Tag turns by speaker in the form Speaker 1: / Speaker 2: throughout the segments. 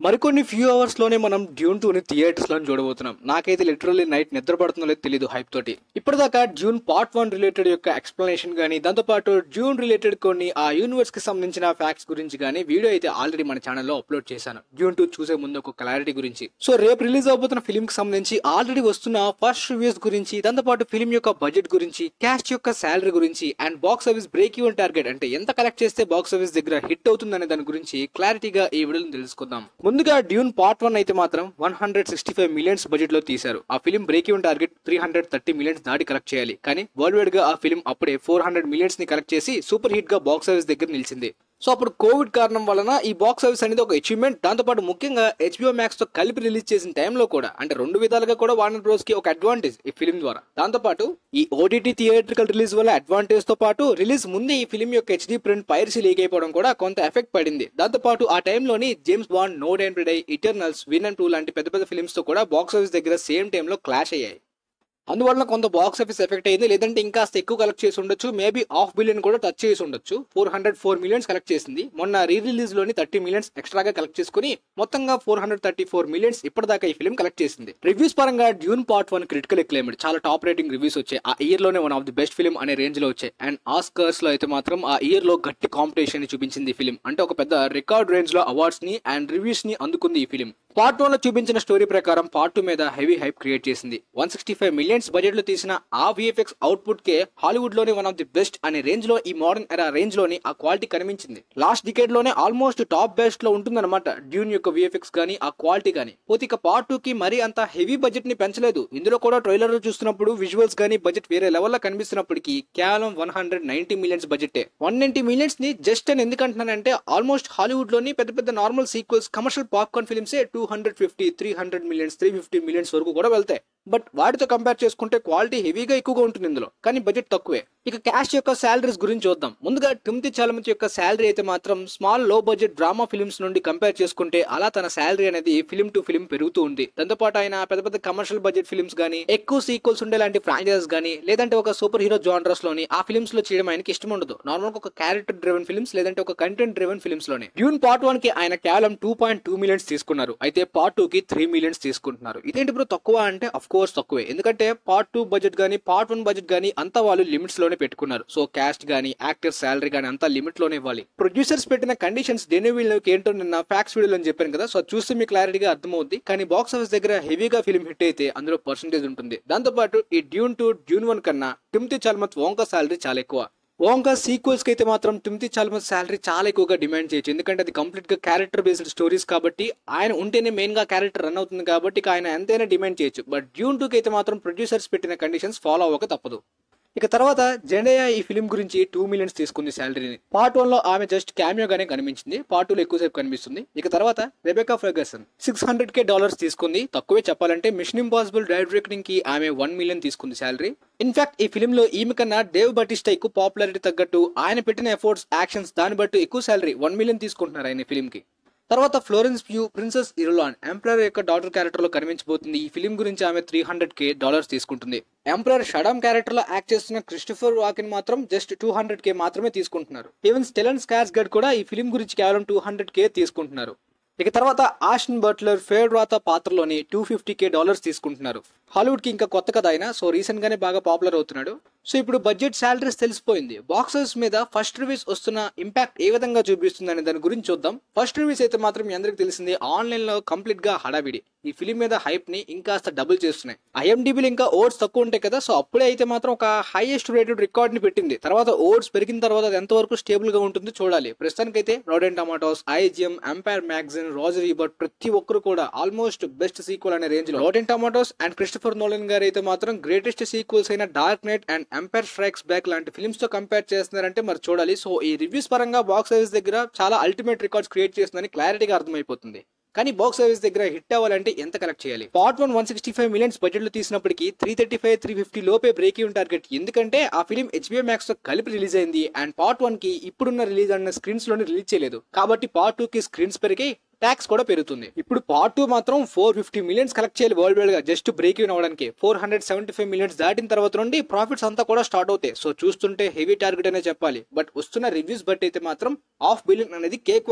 Speaker 1: మరికొన్ని few hours లోనే మనం డ్యూన్ టూ ని థియేటర్స్ లో చూడబోతున్నాం నాకైతే లిటరల్లీ నైట్ నిద్ర పడుతుందో లేదో తెలియదు హైప్ తోటి ఇప్పటిదాకా డ్యూన్ పార్ట్ వన్ రిలేటెడ్ యొక్క ఎక్స్ప్లెనేషన్ గానీ దాంతో పాటు డ్యూన్ రిలేటెడ్ కొన్ని ఆ యూనివర్స్ కి సంబంధించిన ఫ్యాక్ట్స్ గురించి గానీ వీడియో అయితే ఆల్రెడీ మన ఛానల్లో అప్లోడ్ చేశాను డ్యూన్ టూ చూసే ముందు ఒక క్లారిటీ గురించి సో రేపు రిలీజ్ అవబోతున్న ఫిల్మ్ కి సంబంధించి ఆల్రెడీ వస్తున్న ఫస్ట్ రివ్యూస్ గురించి దాంతో పాటు ఫిల్మ్ యొక్క బడ్జెట్ గురించి క్యాస్ట్ యొక్క శాలరీ గురించి and box office break even target అంటే ఎంత కలెక్ట్ చేస్తే బాక్స్ ఆఫీస్ దగ్గర హిట్ అవుతుందనే దాని గురించి క్లారిటీగా ఈ వీడియోలో తెలుసుకుందాం ముందుగా డ్యూన్ పార్ట్ వన్ అయితే మాత్రం one hundred sixty five millions budget లో తీశారు ఆ film break even target three hundred thirty millions దాటి కలెక్ట్ చేయాలి కానీ వరల్డ్ వైడ్ గా ఆ ఫిలిం అప్పుడే ఫోర్ హండ్రెడ్ మిలియన్స్ ని కలెక్ట్ చేసి సూపర్ హిట్ గా బాక్స్ ఆఫీస్ దగ్గర నిలిచింది సో అప్పుడు కోవిడ్ కారణం వలన ఈ బాక్స్ ఆఫీస్ అనేది ఒక అచీవ్మెంట్ దాంతోపాటు ముఖ్యంగా హెచ్బిఓ మ్యాక్స్ తో కలిపి రిలీజ్ చేసిన టైంలో కూడా అంటే రెండు విధాలుగా కూడా వార్నర్ బ్రోస్ కి ఒక అడ్వాంటేజ్ ఈ ఫిలిం ద్వారా దాంతోపాటు ఈ ఓటీటీ థియేట్రికల్ రిలీజ్ వల్ల అడ్వాంటేజ్ తో పాటు రిలీజ్ ముందే ఈ ఫిలిం యొక్క హెచ్డీ ప్రింట్ పైరసీ లీక్ అయిపోవడం కూడా కొంత ఎఫెక్ట్ పడింది దాంతోపాటు ఆ టైంలోని జేమ్స్ బాండ్ నో డైన్ ప్రిడై ఇటర్నల్స్ విన్ అండ్ టూ లాంటి పెద్ద పెద్ద ఫిలిమ్స్ తో కూడా బాక్స్ ఆఫీస్ దగ్గర సేమ్ టైంలో క్లాష్ అయ్యాయి అందువలన కొంత బాక్స్ ఆఫీస్ ఎఫెక్ట్ అయింది లేదంటే ఇంకా ఎక్కువ కలెక్ట్ చేసి ఉండొచ్చు మేబీ హాఫ్ బిలియన్ కూడా టచ్ చేసి ఉండొచ్చు four hundred four millions collect చేసింది మొన్న రీ రిలీజ్ లోని థర్టీ మిలియన్స్ ఎక్స్ట్రాగా కలెక్ట్ చేసుకుని మొత్తంగా four hundred thirty four millions ఇప్పటిదాకా ఈ ఫిల్మ్ కలెక్ట్ చేసింది రివ్యూస్ పరంగా Dune part one critical acclaimed చాలా టాప్ రేటింగ్ రివ్యూస్ వచ్చాయి ఆ ఇయర్ లోనే one of the best film అనే రేంజ్ లో వచ్చాయి అండ్ ఆస్కర్స్ లో అయితే మాత్రం ఆ ఇయర్ లో గట్టి కాంపిటీషన్ చూపించింది ఈ ఫిల్మ్ అంటే ఒక పెద్ద రికార్డ్ రేంజ్ లో అవార్డ్స్ ని అండ్ రివ్యూస్ ని అందుకుంది ఈ ఫిల్మ్ పార్ట్ వన్ లో చూపించిన స్టోరీ ప్రకారం పార్ట్ టూ మీద హెవీ హైప్ క్రియేట్ చేసింది one sixty five millions budget లో తీసిన ఆ విఎఫ్ఎక్స్ అవుట్పుట్ కే హాలీవుడ్ లోనే వన్ ఆఫ్ ది బెస్ట్ అనే రేంజ్ లో ఈ మోడర్న్ ఎరా రేంజ్ లోని ఆ క్వాలిటీ కనిపించింది లాస్ట్ డికేడ్ లోనే ఆల్మోస్ట్ టాప్ బెస్ట్ లో ఉంటుందన్నమాట డ్యూన్ యొక్క విఎఫ్ఎక్స్ కానీ ఆ క్వాలిటీ కానీ పోతే ఇక పార్ట్ టూ కి మరీ అంత హెవీ బడ్జెట్ ని పెంచలేదు ఇందులో కూడా ట్రైలర్ లో చూస్తున్నప్పుడు విజువల్స్ కానీ బడ్జెట్ వేరే లెవెల్ లో కనిపిస్తున్నప్పటికీ కేవలం one hundred ninety millions budget one ninety millions ని జస్ట్ అని ఎందుకంటున్నానంటే ఆల్మోస్ట్ హాలీవుడ్ లోని పెద్ద పెద్ద normal sequels commercial popcorn films two hundred fifty three hundred millions three fifty millions వరకు కూడా వెళ్తాయి బట్ వాటితో కంపేర్ చేసుకుంటే క్వాలిటీ హెవీగా ఎక్కువగా ఉంటుంది ఇందులో కానీ బడ్జెట్ తక్కువే ఇక క్యాష్ యొక్క శాలరీస్ గురించి చూద్దాం ముందుగా టిమ్తి చాలమతి యొక్క శాలరీ అయితే మాత్రం స్మాల్ లో బడ్జెట్ డ్రామా ఫిల్మ్స్ నుండి కంపేర్ చేసుకుంటే అలా తన శాలరీ అనేది ఫిల్మ్ టు ఫిల్మ్ పెరుగుతూ ఉంది దాంతోపాటు ఆయన పెద్ద పెద్ద కమర్షియల్ బడ్జెట్ ఫిల్మ్స్ కానీ ఎక్కువ సీక్వల్స్ ఉండే లాంటి ఫ్రాంచైజెస్ కానీ లేదంటే ఒక సూపర్ హీరో జానరస్ లోని ఆ ఫిల్మ్స్ లో చేయడం ఆయనకి ఇష్టం ఉండదు నార్మల్ ఒక క్యారెక్టర్ డ్రివెన్ ఫిల్మ్స్ లేదంటే ఒక కంటెంట్ డ్రివెన్ ఫిల్మ్స్ లోనే డ్యూన్ పార్ట్ వన్ కి ఆయన కేవలం టూ పాయింట్ టూ మిలియన్స్ తీసుకున్నారు అయితే పార్ట్ టూ కి త్రీ మిలియన్స్ తీసుకుంటున్నారు ఇదేంటి ఇప్పుడు తక్కువ అంటే అఫ్ కోర్స్ తక్కువే ఎందుకంటే పార్ట్ టూ బడ్జెట్ గానీ పార్ట్ వన్ బడ్జెట్ గానీ అంతా వాళ్ళు లిమిట్స్ లోనే పెట్టుకున్నారు సో క్యాస్ట్ గానీ యాక్టర్ శాలరీ గానీ అంతా లిమిట్ లోనే ఇవ్వాలి ప్రొడ్యూసర్స్ పెట్టిన కండిషన్స్ డెనివీల్లోకి ఏంటో నిన్న ఫ్యాక్స్ వీడియోలో అని చెప్పాను కదా సో అది చూస్తే మీకు క్లారిటీగా అర్థమవుద్ది కానీ బాక్స్ ఆఫీస్ దగ్గర హెవీగా ఫిల్మ్ హిట్ అయితే అందులో పర్సంటేజ్ ఉంటుంది దాంతో పాటు ఈ డ్యూన్ టూ డ్యూన్ వన్ కన్నా టిమ్తి చాల్మత్ ఓంకా శాలరీ చాలా ఎక్కువ ఓంకా సీక్వెల్స్ కి అయితే మాత్రం టిమ్తి చాల్మత్ శాలరీ చాలా ఎక్కువగా డిమాండ్ చేయొచ్చు ఎందుకంటే అది కంప్లీట్ గా క్యారెక్టర్ బేస్డ్ స్టోరీస్ కాబట్టి ఆయన ఉంటేనే మెయిన్ గా క్యారెక్టర్ రన్ అవుతుంది కాబట్టి ఇక ఆయన ఎంతైనా డిమాండ్ చేయొచ్చు బట్ డ్యూన్ టూ కి అయితే మాత్రం ప్రొడ్యూసర్స్ పెట్టిన కండిషన్స్ ఫాలో అవ్వక తప్పదు ఇక తర్వాత జెండయా ఈ ఫిలిం గురించి టూ మిలియన్స్ తీసుకుంది శాలరీని పార్ట్ వన్ లో ఆమె జస్ట్ క్యామియో గానే కనిపించింది పార్ట్ టూ లో ఎక్కువసేపు కనిపిస్తుంది ఇక తర్వాత Rebecca Ferguson six hundred K dollars తీసుకుంది తక్కువే చెప్పాలంటే మిషన్ ఇంపాసిబుల్ డైరెక్టింగ్ కి ఆమె వన్ మిలియన్ తీసుకుంది శాలరీ ఇన్ఫాక్ట్ ఈ ఫిలిం లో ఈమె కన్నా డేవ్ బటిస్టా ఎక్కువ పాపులారిటీ తగ్గట్టు ఆయన పెట్టిన ఎఫర్ట్స్ యాక్షన్స్ దాన్ని బట్టి ఎక్కువ శాలరీ వన్ మిలియన్ తీసుకుంటున్నారు ఆయన ఫిలిం కి తర్వాత Florence Pugh princess Irulan emperor యొక్క డాటర్ క్యారెక్టర్ లో కనిపించబోతుంది ఈ ఫిలిం గురించి ఆమె త్రీ హండ్రెడ్ కే డాలర్స్ తీసుకుంటుంది ఎంపరర్ షడమ్ క్యారెక్టర్ లో యాక్ట్ చేస్తున్న క్రిస్టఫర్ వాకిన్ మాత్రం జస్ట్ టూ హండ్రెడ్ కే మాత్రమే తీసుకుంటున్నారు ఈవెన్ స్టెలన్ స్కార్స్ గడ్ కూడా ఈ ఫిలిం గురించి కేవలం టూ హండ్రెడ్ కే తీసుకుంటున్నారు ఇక తర్వాత ఆషన్ బట్లర్ ఫేడ్ రాత పాత్రలోని టూ ఫిఫ్టీ కే డాలర్స్ తీసుకుంటున్నారు హాలీవుడ్ కి ఇంకా కొత్త కథ అయినా సో రీసెంట్ గానే బాగా పాపులర్ అవుతున్నాడు సో ఇప్పుడు బడ్జెట్ శాలరీస్ తెలిసిపోయింది బాక్సెస్ మీద ఫస్ట్ రివ్యూస్ వస్తున్న ఇంపాక్ట్ ఏ విధంగా చూపిస్తుంది అనే దాని గురించి చూద్దాం ఫస్ట్ రివ్యూస్ అయితే మాత్రం మీ అందరికి తెలిసింది ఆన్లైన్ లో కంప్లీట్ గా హడావిడి ఈ ఫిలిం మీద హైప్ ని ఇంకాస్త డబుల్ చేస్తున్నాయి ఐఎండిబిలో ఇంకా ఓట్స్ తక్కువ ఉంటాయి కదా సో అప్పుడే అయితే మాత్రం ఒక హైయెస్ట్ రేటెడ్ రికార్డ్ ని పెట్టింది తర్వాత ఓట్స్ పెరిగిన తర్వాత అది ఎంతవరకు స్టేబుల్ గా ఉంటుందో చూడాలి ప్రస్తుతానికైతే Rotten Tomatoes IGN Empire magazine Roger but ప్రతి ఒక్కరు కూడా ఆల్మోస్ట్ బెస్ట్ సీక్వల్ అనే రేంజ్ లో Rotten Tomatoes and Christopher Nolan గారు అయితే మాత్రం గ్రేటెస్ట్ సీక్వల్స్ అయిన Dark Knight and Empire Strikes Back లాంటి ఫిల్మ్స్ తో కంపేర్ చేస్తున్నారంటే మరి చూడాలి సో ఈ రివ్యూస్ పరంగా బాక్స్ ఆఫీస్ దగ్గర చాలా అల్టిమేట్ రికార్డ్స్ క్రియేట్ చేస్తుందని క్లారిటీగా అర్థమైపోతుంది కానీ బాక్స్ ఆఫీస్ దగ్గర హిట్ అవ్వాలంటే ఎంత కలెక్ట్ చేయాలి part one one sixty five millions budget లో తీసినప్పటికీ three thirty five three fifty లోపే బ్రేక్ ఈవెన్ టార్గెట్ ఎందుకంటే ఆ ఫిలిం హెచ్బిఓ మ్యాక్స్ తో కలిపి రిలీజ్ అయింది అండ్ పార్ట్ వన్ కి ఇప్పుడున్న రిలీజ్ అన్న స్క్రీన్స్ లోనే రిలీజ్ చేయలేదు కాబట్టి పార్ట్ టూ కి స్క్రీన్స్ పెరిగి ట్యాక్స్ కూడా పెరుగుతుంది ఇప్పుడు పార్ట్ టూ మాత్రం ఫోర్ ఫిఫ్టీ మిలియన్స్ కలెక్ట్ చేయాలి వరల్డ్ వైడ్ గా జస్ట్ బ్రేక్ ఈవెన్ అవ్వడానికి four hundred seventy five millions దాటిన తర్వాత నుండి ప్రాఫిట్స్ అంతా కూడా స్టార్ట్ అవుతాయి సో చూస్తుంటే హెవీ టార్గెట్ అనే చెప్పాలి బట్ వస్తున్న రివ్యూస్ బట్టి అయితే మాత్రం హాఫ్ బిలియన్ అనేది cakewalk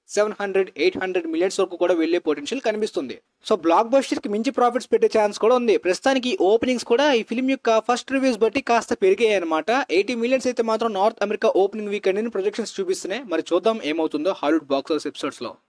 Speaker 1: seven hundred eight hundred millions వరకు కూడా వెళ్లే పొటెన్షియల్ కనిపిస్తుంది సో బ్లాక్ బస్టర్ కి మించి ప్రాఫిట్స్ పెట్టే ఛాన్స్ కూడా ఉంది ప్రస్తుతానికి ఓపెనింగ్స్ కూడా ఈ ఫిల్మ్ యొక్క ఫస్ట్ రివ్యూస్ బట్టి కాస్త పెరిగాయి అనమాట ఎయిటీ మిలియన్స్ అయితే మాత్రం నార్త్ అమెరికా ఓపెనింగ్ వీక్ అని ప్రొజెక్షన్స్ చూపిస్తున్నాయి మరి చూద్దాం ఏమవుతుందో హాలీవుడ్ బాక్స్ ఆఫీస్ ఎపిసోడ్స్ లో